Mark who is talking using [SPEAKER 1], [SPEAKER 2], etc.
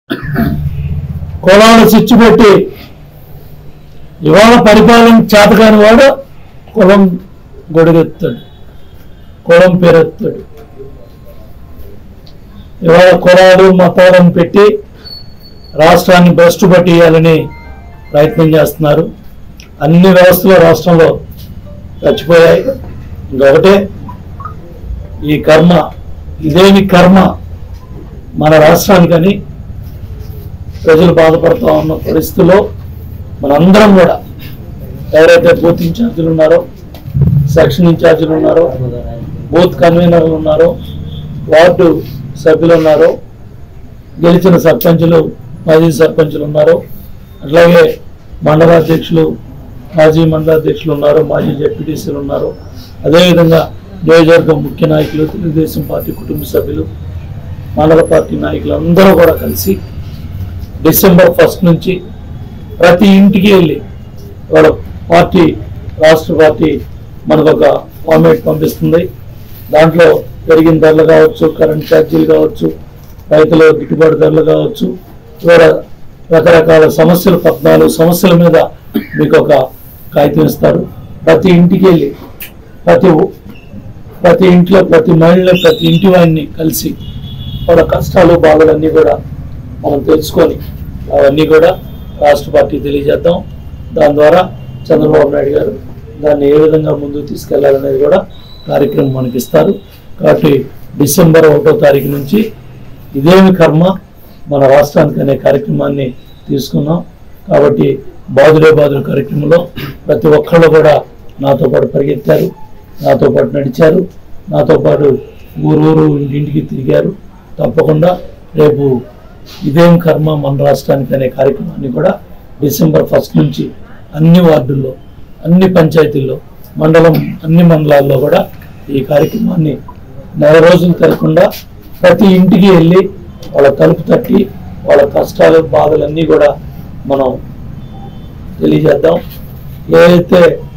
[SPEAKER 1] కులాలు స్విచ్ పెట్టి ఇవాళ పరిపాలన చేతకాని వాడు కులం గొడుగెత్తాడు కులం పేరెత్తాడు ఇవాళ కులాలు మతాలను పెట్టి రాష్ట్రాన్ని భ్రష్టు పట్టియాలని ప్రయత్నం చేస్తున్నారు అన్ని వ్యవస్థలు రాష్ట్రంలో చచ్చిపోయాయి ఇంకొకటే ఈ కర్మ ఇదేమి కర్మ మన రాష్ట్రానికని ప్రజలు బాధపడుతూ ఉన్న పరిస్థితుల్లో మనందరం కూడా ఎవరైతే బూత్ ఇన్ఛార్జీలు ఉన్నారో సెక్షన్ ఇన్ఛార్జీలు ఉన్నారో బూత్ కన్వీనర్లు ఉన్నారో వార్డు సభ్యులు ఉన్నారో గెలిచిన సర్పంచులు మాజీ సర్పంచులు ఉన్నారు అట్లాగే మండలాధ్యక్షులు మాజీ మండలాధ్యక్షులు ఉన్నారు మాజీ జెడ్పీటీసీలు ఉన్నారు అదేవిధంగా నియోజకవర్గం ముఖ్య నాయకులు తెలుగుదేశం పార్టీ కుటుంబ సభ్యులు మండల పార్టీ నాయకులు అందరూ కూడా కలిసి డిసెంబర్ ఫస్ట్ నుంచి ప్రతి ఇంటికి వెళ్ళి వాళ్ళ పార్టీ రాష్ట్ర పార్టీ మనకు ఒక ఫార్మేట్ పంపిస్తుంది దాంట్లో పెరిగిన ధరలు కావచ్చు కరెంట్ ఛార్జీలు కావచ్చు రైతుల గిట్టుబాటు ధరలు కావచ్చు ఇవాళ రకరకాల సమస్యలు పద్నాలుగు సమస్యల మీద మీకు ఒక కాగితం ఇస్తారు ప్రతి ఇంటికి వెళ్ళి ప్రతి ఊ- ప్రతి ఇంట్లో ప్రతి మహిళ ప్రతి ఇంటి వాడిని కలిసి వాళ్ళ కష్టాలు బాధలన్నీ కూడా మనం తెలుసుకొని అవన్నీ కూడా రాష్ట్ర పార్టీ తెలియజేద్దాం దాని ద్వారా చంద్రబాబు నాయుడు గారు దాన్ని ఏ విధంగా ముందుకు తీసుకెళ్లాలనేది కూడా కార్యక్రమం మనకి ఇస్తారు కాబట్టి డిసెంబర్ ఒకటో తారీఖు నుంచి ఇదేమి కర్మ మన రాష్ట్రానికి అనే కార్యక్రమాన్ని తీసుకున్నాం కాబట్టి బాదులే బాదుల కార్యక్రమంలో ప్రతి ఒక్కళ్ళు కూడా నాతో పాటు పరిగెత్తారు నాతో పాటు నడిచారు నాతో పాటు ఊరూరు ఇంటింటికి తిరిగారు తప్పకుండా రేపు ఇదేం కర్మ మన రాష్ట్రానికి అనే కార్యక్రమాన్ని కూడా డిసెంబర్ ఫస్ట్ నుంచి అన్ని వార్డుల్లో అన్ని పంచాయతీల్లో మండలం అన్ని మండలాల్లో కూడా ఈ కార్యక్రమాన్ని నెల రోజులు తిరగకుండా ప్రతి ఇంటికి వెళ్ళి వాళ్ళ తలుపు తట్టి వాళ్ళ కష్టాలు బాధలన్నీ కూడా మనం తెలియజేద్దాం ఏదైతే